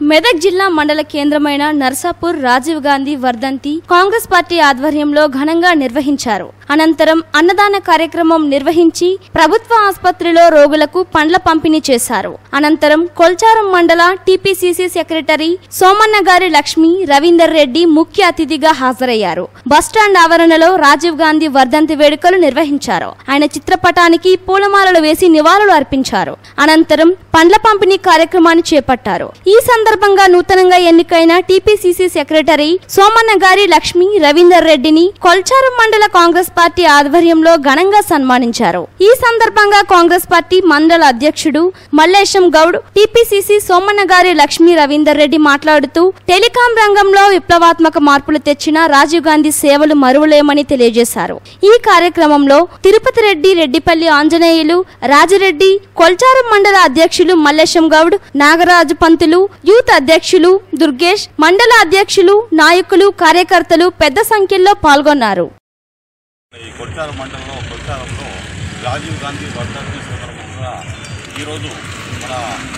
మెదక్ జిల్లా మండల కేంద్రమైన నర్సాపూర్ రాజీవ్ గాంధీ వర్ధంతి కాంగ్రెస్ పార్టీ ఆధ్వర్యంలో ఘనంగా నిర్వహించారు అనంతరం అన్నదాన కార్యక్రమం నిర్వహించి ప్రభుత్వ ఆసుపత్రిలో రోగులకు పండ్ల పంపిణీ చేశారు అనంతరం కొల్చారం మండల టీపీసీసీ సెక్రటరీ సోమన్న గారి లక్ష్మి రవీందర్ రెడ్డి ముఖ్య అతిథిగా హాజరయ్యారు బస్టాండ్ ఆవరణలో రాజీవ్ గాంధీ వర్ధంతి వేడుకలు నిర్వహించారు ఆయన చిత్రపటానికి పూలమాలలు వేసి నివాళులు అర్పించారు అనంతరం పండ్ల పంపిణీ కార్యక్రమాన్ని చేపట్టారు ఈ సందర్భంగా నూతనంగా ఎన్నికైన టీపీసీసీ సెక్రటరీ సోమన్న గారి లక్ష్మి రవీందర్ రెడ్డిని కొల్చారం మండల కాంగ్రెస్ పార్టీ ఆధ్వర్యంలో ఘనంగా సన్మానించారు ఈ సందర్భంగా కాంగ్రెస్ పార్టీ మండల అధ్యక్షుడు మల్లేశం గౌడ్ టీపీసీసీ సోమన్న గారి లక్ష్మి రవీందర్ రెడ్డి మాట్లాడుతూ టెలికాం రంగంలో విప్లవాత్మక మార్పులు తెచ్చిన రాజీవ్ గాంధీ సేవలు మరువలేమని తెలియజేశారు ఈ కార్యక్రమంలో తిరుపతి రెడ్డి రెడ్డిపల్లి ఆంజనేయులు రాజిరెడ్డి కొల్చారం మండల అధ్యక్షులు మల్లేశం గౌడ్ నాగరాజు పంతులు యూత్ అధ్యక్షులు దుర్గేష్ మండల అధ్యక్షులు నాయకులు కార్యకర్తలు పెద్ద సంఖ్యలో పాల్గొన్నారు ఈ కొట్టారం మండలంలో కొట్టారంలో రాజీవ్ గాంధీ వర్ధంతి సందర్భంగా ఈరోజు మన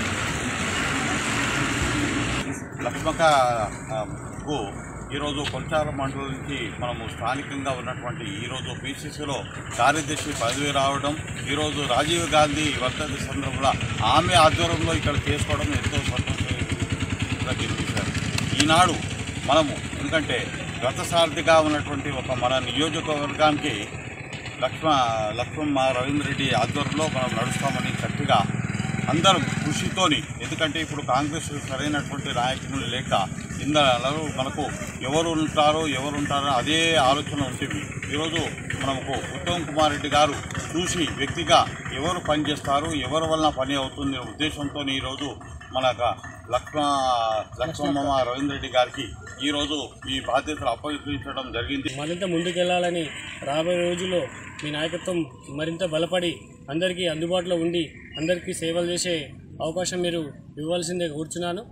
లక్ష్మక ఆ, కు ఈరోజు కొట్టారం మండలం నుంచి మనము స్థానికంగా ఉన్నటువంటి ఈరోజు పీసీసీలో కార్యదర్శి పదవి రావడం ఈరోజు రాజీవ్ గాంధీ వర్ధంతి సందర్భంగా ఆమె ఆధ్వర్యంలో ఇక్కడ చేసుకోవడం ఎంతో సంతోషంగా తెలిపించారు ఈనాడు మనము ఎందుకంటే గతసారథిగా ఉన్నటువంటి ఒక మన నియోజకవర్గానికి లక్ష్మ లక్ష్మమ్మ రవీంద్ర రెడ్డి ఆధ్వర్యంలో మనం నడుస్తామని గట్టిగా అందరూ కృషితోని ఎందుకంటే ఇప్పుడు కాంగ్రెస్ సరైనటువంటి నాయకులు లేక ఇందులో మనకు ఎవరు ఉంటారో ఎవరు ఉంటారో అదే ఆలోచన ఉంటుంది ఈరోజు మనకు ఉత్తమ్ కుమార్ రెడ్డి గారు చూసి వ్యక్తిగా ఎవరు పని చేస్తారు ఎవరి వలన పని అవుతుంది అనే ఉద్దేశంతో ఈరోజు మన లక్ష్మ లక్ష్మమ్మ రవీంద్ర రెడ్డి గారికి ఈరోజు ఈ బాధ్యతలు అప్పగించడం జరిగింది మరింత ముందుకెళ్లాలని రాబోయే రోజుల్లో మీ నాయకత్వం మరింత బలపడి అందరికీ అందుబాటులో ఉండి అందరికీ సేవలు చేసే అవకాశం మీరు ఇవ్వాల్సిందే కూర్చున్నాను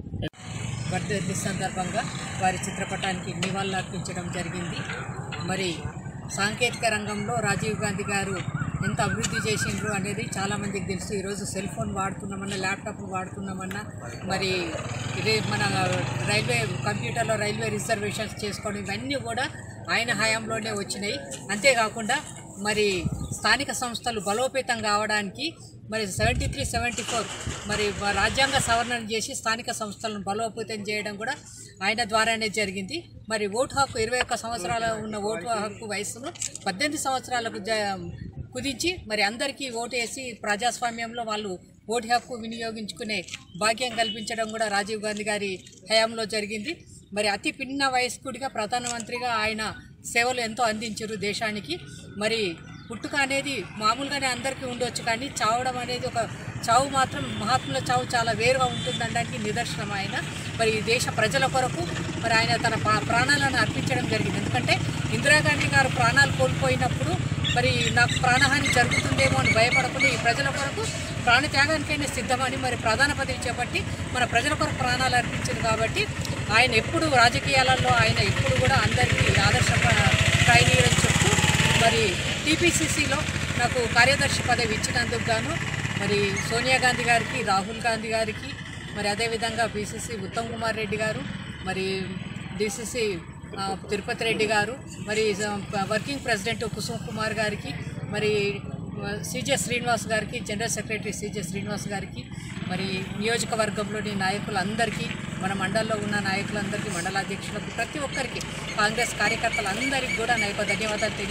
వర్ధంతి సందర్భంగా వారి చిత్రపటానికి నివాళులు అర్పించడం జరిగింది మరి సాంకేతిక రంగంలో రాజీవ్ గాంధీ గారు ఎంత అభివృద్ధి చేసిండ్రు అనేది చాలామందికి తెలుసు ఈరోజు సెల్ ఫోన్ వాడుతున్నామన్నా ల్యాప్టాప్ వాడుతున్నామన్నా మరి ఇదే మన రైల్వే కంప్యూటర్లో రైల్వే రిజర్వేషన్స్ చేసుకోవడం ఇవన్నీ కూడా ఆయన హయాంలోనే వచ్చినాయి అంతేకాకుండా మరి స్థానిక సంస్థలు బలోపేతం కావడానికి మరి సెవెంటీ త్రీ సెవెంటీ ఫోర్ మరి వ- రాజ్యాంగ సవరణ చేసి స్థానిక సంస్థలను బలోపేతం చేయడం కూడా ఆయన ద్వారానే జరిగింది మరి ఓటు హక్కు ఇరవై ఒక్క సంవత్సరాల ఉన్న ఓటు హక్కు వయసును పద్దెనిమిది సంవత్సరాలకు జ కుదించి మరి అందరికీ ఓటు వేసి ప్రజాస్వామ్యంలో వాళ్ళు ఓటు హక్కు వినియోగించుకునే భాగ్యం కల్పించడం కూడా రాజీవ్ గాంధీ గారి హయాంలో జరిగింది మరి అతి పిన్న వయస్కుడిగా ప్రధానమంత్రిగా ఆయన సేవలు ఎంతో అందించారు దేశానికి మరి పుట్టుక అనేది మామూలుగానే అందరికీ ఉండొచ్చు కానీ చావడం అనేది ఒక చావు మాత్రం మహాత్ముల చావు చాలా వేరుగా ఉంటుందనడానికి నిదర్శనం ఆయన మరి ఈ దేశ ప్రజల కొరకు మరి ఆయన తన పా- ప్రాణాలను అర్పించడం జరిగింది ఎందుకంటే ఇందిరాగాంధీ గారు ప్రాణాలు కోల్పోయినప్పుడు మరి నాకు ప్రాణహాని జరుగుతుందేమో అని భయపడకుండా ఈ ప్రజల కొరకు ప్రాణత్యాగానికైనా సిద్ధమని మరి ప్రధాన పదవి చేపట్టి మన ప్రజల కొరకు ప్రాణాలు అర్పించారు కాబట్టి ఆయన ఎప్పుడు రాజకీయాలలో ఆయన ఎప్పుడు కూడా అందరికీ ఆదర్శ ట్రైనీయని చెప్తూ మరి టీపీసీసీలో నాకు కార్యదర్శి పదవి ఇచ్చినందుకు గాను మరి సోనియా గాంధీ గారికి రాహుల్ గాంధీ గారికి మరి అదేవిధంగా బీసీసీ ఉత్తమ్ కుమార్ రెడ్డి గారు మరి డిసిసి ఆ, తిరుపతి రెడ్డి గారు మరి ఆ, వర్కింగ్ ప్రెసిడెంట్ కుసుమ్ కుమార్ గారికి మరి సిజే శ్రీనివాస్ గారికి జనరల్ సెక్రటరీ సిజే శ్రీనివాస్ గారికి మరి నియోజకవర్గంలోని నాయకులందరికీ మన మండలంలో ఉన్న నాయకులందరికీ మండలాధ్యక్షులకు ప్రతి ఒక్కరికి కాంగ్రెస్ కార్యకర్తలందరికీ కూడా నా యొక్క ధన్యవాదాలు తెలియ